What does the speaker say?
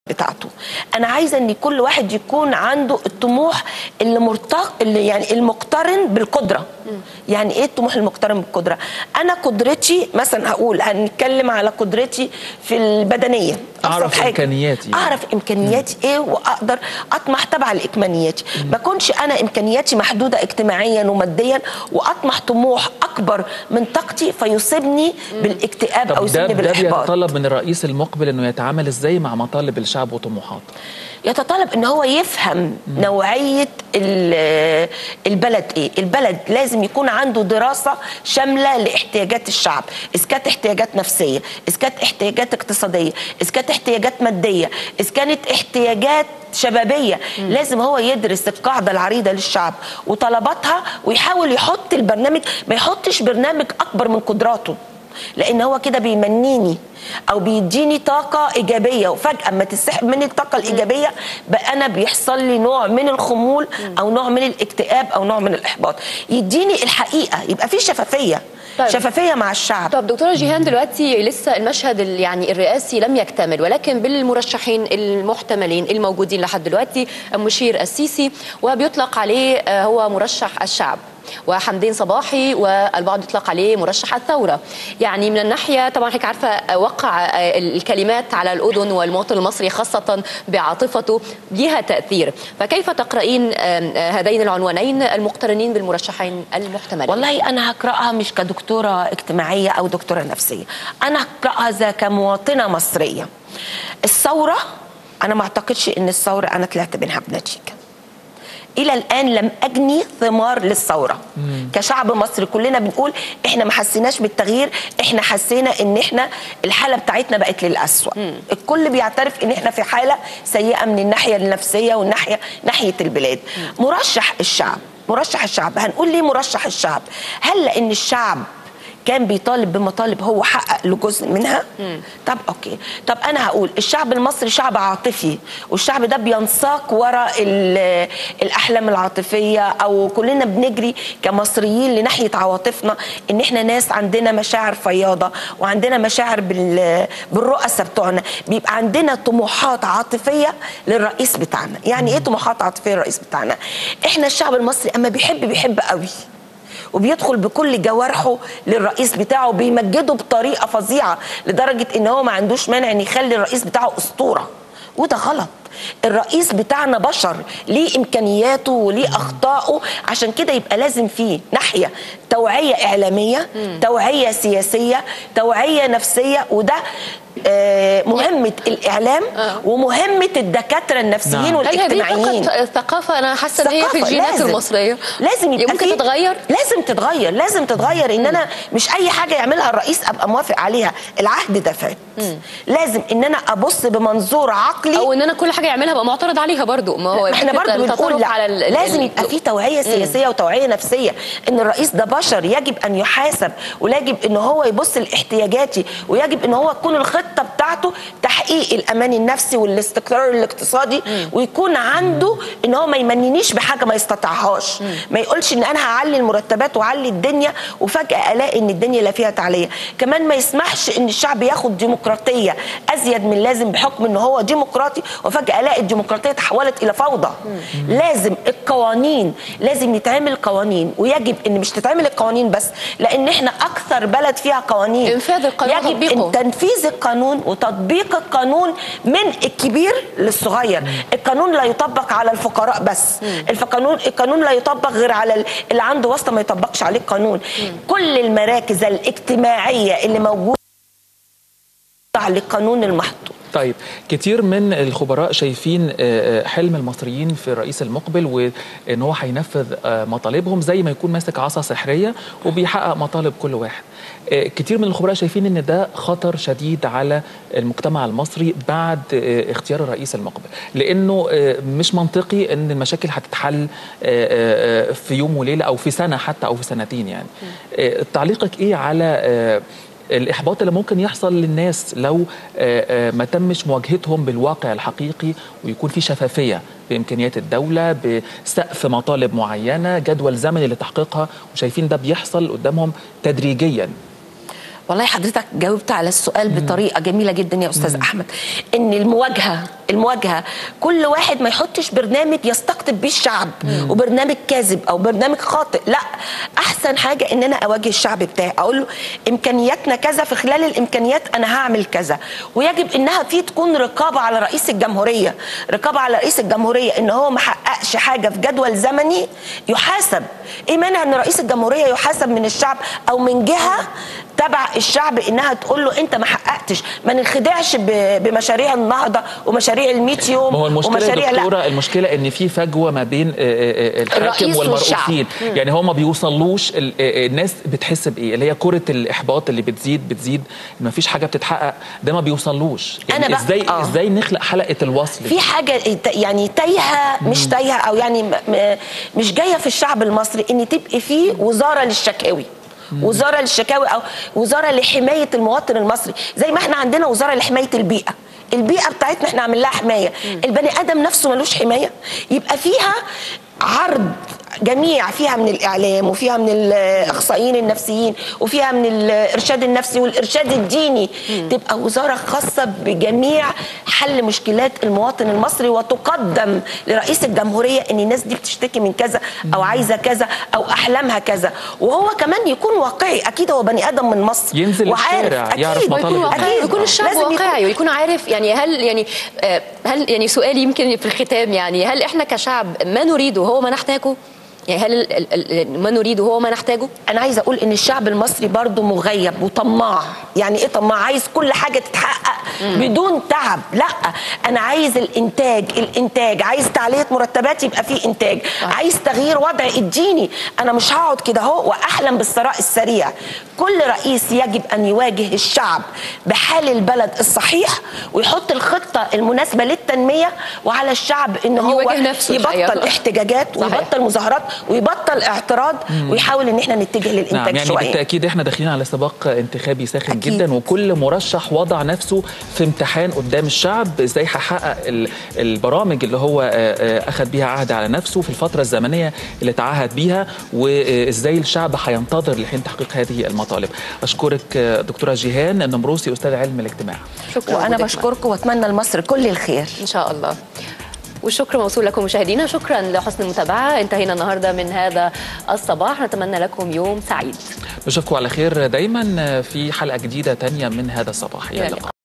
بتاعته انا عايزه ان كل واحد يكون عنده الطموح اللي مرتق اللي يعني المقترن بالقدره يعني ايه الطموح المقترن بالقدره انا قدرتي مثلا هقول هنتكلم على قدرتي في البدنيه أبسط أعرف حاجة. إمكانياتي. اعرف امكانياتي ايه واقدر اطمح تبع لامكانياتي ما اكونش انا امكانياتي محدوده اجتماعيا وماديا واطمح طموح اكبر من طاقتي فيصيبني بالاكتئاب او طب ده, يصيبني ده بالاحباط بيتطلب من الرئيس المقبل انه يتعامل ازاي مع مطالب الشعب وطموحاته يتطلب ان هو يفهم نوعيه ال- البلد ايه البلد لازم يكون عنده دراسه شامله لاحتياجات الشعب اذا كانت احتياجات نفسيه اذا كانت احتياجات اقتصاديه اذا كانت احتياجات ماديه اذا كانت احتياجات شبابيه لازم هو يدرس القاعده العريضه للشعب وطلباتها ويحاول يحط البرنامج ما يحطش برنامج اكبر من قدراته لان هو كده بيمنيني او بيديني طاقه ايجابيه وفجاه اما تسحب مني الطاقه الايجابيه بقى انا بيحصل لي نوع من الخمول او نوع من الاكتئاب او نوع من الاحباط يديني الحقيقه يبقى في شفافيه طيب. شفافيه مع الشعب طب دكتوره جيهان دلوقتي لسه المشهد ال- يعني الرئاسي لم يكتمل ولكن بالمرشحين المحتملين الموجودين لحد دلوقتي المشير السيسي وبيطلق عليه آه، هو مرشح الشعب وحمدين صباحي والبعض يطلق عليه مرشح الثوره يعني من الناحيه طبعا حضرتك عارفه آه، وقع آه، الكلمات على الاذن والمواطن المصري خاصه بعاطفته لها تاثير فكيف تقرأين آه، آه، هذين العنوانين المقترنين بالمرشحين المحتملين والله انا هقراها مش كدكتوره اجتماعيه او دكتوره نفسيه انا هقراها ذا كمواطنه مصريه الثوره انا ما اعتقدش ان الثوره انا طلعت منها بنتيجه الى الان لم اجني ثمار للثوره كشعب مصري كلنا بنقول احنا ما حسيناش بالتغيير احنا حسينا ان احنا الحاله بتاعتنا بقت للاسوء الكل بيعترف ان احنا في حاله سيئه من الناحيه النفسيه والناحيه ناحيه البلاد مرشح الشعب مرشح الشعب هنقول ليه مرشح الشعب هل لان الشعب كان بيطالب بمطالب هو حقق له جزء منها طب اوكي طب انا هقول الشعب المصري شعب عاطفي والشعب ده بينساق وراء ال- الاحلام العاطفيه او كلنا بنجري كمصريين لناحيه عواطفنا ان احنا ناس عندنا مشاعر فياضه وعندنا مشاعر بال- بالرؤساء بتوعنا بيبقى عندنا طموحات عاطفيه للرئيس بتاعنا يعني ايه طموحات عاطفيه للرئيس بتاعنا احنا الشعب المصري اما بيحب بيحب قوي وبيدخل بكل جوارحه للرئيس بتاعه بيمجده بطريقه فظيعه لدرجه ان هو ما عندوش مانع ان يخلي الرئيس بتاعه اسطوره وده غلط الرئيس بتاعنا بشر ليه امكانياته وليه اخطائه عشان كده يبقى لازم فيه ناحيه توعيه اعلاميه توعيه سياسيه توعيه نفسيه وده آه، مهمه الاعلام ومهمه الدكاتره النفسيين نعم. هل هذه والاجتماعيين فقط الثقافة أنا حاسة إن هي في ثقافة، الجينات لازم. المصرية لازم يبقى ممكن في- تتغير لازم تتغير لازم تتغير ان انا مش اي حاجه يعملها الرئيس ابقى موافق عليها العهد ده فات لازم ان انا ابص بمنظور عقلي أو إن أنا كل حاجة يعملها بقى معترض عليها برضو ما هو ما احنا فكرة برضه بنقول التطرف لا على ال- لازم ال- يبقى في توعيه سياسيه وتوعيه نفسيه ان الرئيس ده بشر يجب ان يحاسب ويجب ان هو يبص لاحتياجاتي ويجب ان هو تكون الخطه بتاعته تحقيق الامان النفسي والاستقرار الاقتصادي ويكون عنده ان هو ما يمنينيش بحاجه ما يستطيعهاش ما يقولش ان انا هعلي المرتبات واعلي الدنيا وفجاه الاقي ان الدنيا لا فيها تعليه كمان ما يسمحش ان الشعب ياخد ديمقراطيه ازيد من لازم بحكم ان هو ديمقراطي وفجاه الاقي الديمقراطيه تحولت الى فوضى لازم القوانين لازم يتعمل قوانين ويجب ان مش تتعمل القوانين بس لان احنا اكثر بلد فيها قوانين إنفاذ القانون يجب وتطبيقه. إن تنفيذ القانون وتطبيق القانون من الكبير للصغير القانون لا يطبق على الفقراء بس القانون القانون لا يطبق غير على ال- اللي عنده واسطه ما يطبقش عليه القانون كل المراكز الاجتماعيه اللي موجوده للقانون المحطوط طيب كتير من الخبراء شايفين آه، آه، حلم المصريين في الرئيس المقبل وان هو هينفذ آه، مطالبهم زي ما يكون ماسك عصا سحريه وبيحقق مطالب كل واحد آه، كتير من الخبراء شايفين ان ده خطر شديد على المجتمع المصري بعد آه، اختيار الرئيس المقبل لانه آه، مش منطقي ان المشاكل هتتحل آه، آه، آه، في يوم وليله او في سنه حتى او في سنتين يعني آه، تعليقك ايه على آه، الاحباط اللي ممكن يحصل للناس لو آه، آه، ما تمش مواجهتهم بالواقع الحقيقي ويكون في شفافيه بامكانيات الدوله بسقف مطالب معينه جدول زمني لتحقيقها وشايفين ده بيحصل قدامهم تدريجيا والله حضرتك جاوبت على السؤال بطريقه جميله جدا يا استاذ احمد ان المواجهه المواجهه كل واحد ما يحطش برنامج يستقطب بيه الشعب وبرنامج كاذب او برنامج خاطئ لا احسن حاجه ان انا اواجه الشعب بتاعي اقول له امكانياتنا كذا في خلال الامكانيات انا هعمل كذا ويجب انها في تكون رقابه على رئيس الجمهوريه رقابه على رئيس الجمهوريه ان هو ما حققش حاجه في جدول زمني يحاسب ايه مانع ان رئيس الجمهوريه يحاسب من الشعب او من جهه تبع الشعب انها تقول له انت ما حققتش ما ننخدعش ب- بمشاريع النهضه ومشاريع ال 100 يوم ما هو المشكله ومشاريع يا لا دكتوره المشكله ان في فجوه ما بين آه، آه، آه، الحاكم الرئيس والمرؤوسين يعني هو ما بيوصلوش ال- آه، آه، الناس بتحس بايه اللي هي كره الاحباط اللي بتزيد بتزيد ما فيش حاجه بتتحقق ده ما بيوصلوش يعني أنا بقى- ازاي آه. ازاي نخلق حلقه الوصل في حاجه ت- يعني تايهه مش تايهه او يعني م- م- مش جايه في الشعب المصري ان تبقي فيه وزاره للشكاوي وزاره للشكاوي او وزاره لحمايه المواطن المصري زي ما احنا عندنا وزاره لحمايه البيئه البيئه بتاعتنا احنا عامل لها حمايه البني ادم نفسه ملوش حمايه يبقى فيها عرض جميع فيها من الاعلام وفيها من الاخصائيين النفسيين وفيها من الارشاد النفسي والارشاد الديني تبقى وزاره خاصه بجميع حل مشكلات المواطن المصري وتقدم لرئيس الجمهوريه ان الناس دي بتشتكي من كذا او عايزه كذا او احلامها كذا وهو كمان يكون واقعي اكيد هو بني ادم من مصر ينزل وعارف الشارع، أكيد يعرف مطالب ويكون واقعي أكيد. ويكون الشعب لازم يكون- واقعي ويكون عارف يعني هل يعني آه، هل يعني سؤالي يمكن في الختام يعني هل احنا كشعب ما نريده هو ما نحتاجه؟ يعني هل ال- ال- ال- ما نريده هو ما نحتاجه؟ انا عايزه اقول ان الشعب المصري برضو مغيب وطماع يعني ايه طماع عايز كل حاجه تتحقق بدون تعب لا انا عايز الانتاج الانتاج عايز تعليه مرتبات يبقى فيه انتاج عايز تغيير وضع الديني انا مش هقعد كده اهو واحلم بالثراء السريع كل رئيس يجب ان يواجه الشعب بحال البلد الصحيح ويحط الخطه المناسبه للتنميه وعلى الشعب ان هو يواجه نفسه الحقيقة. يبطل احتجاجات صحيح. ويبطل مظاهرات ويبطل اعتراض ويحاول ان احنا نتجه للانتاج نعم يعني شويه بالتاكيد احنا داخلين على سباق انتخابي ساخن أكيد. جدا وكل مرشح وضع نفسه في امتحان قدام الشعب ازاي هيحقق ال- البرامج اللي هو آه، آه، اخذ بيها عهد على نفسه في الفتره الزمنيه اللي تعهد بيها وازاي الشعب هينتظر لحين تحقيق هذه المطالب اشكرك آه، دكتوره جيهان النمروسي استاذ علم الاجتماع شكرا وانا وجودك بشكركم واتمنى لمصر كل الخير ان شاء الله والشكر موصول لكم مشاهدينا شكرا لحسن المتابعه انتهينا النهارده من هذا الصباح نتمنى لكم يوم سعيد نشوفكم على خير دايما في حلقه جديده تانية من هذا الصباح إلى الى اللقاء. اللقاء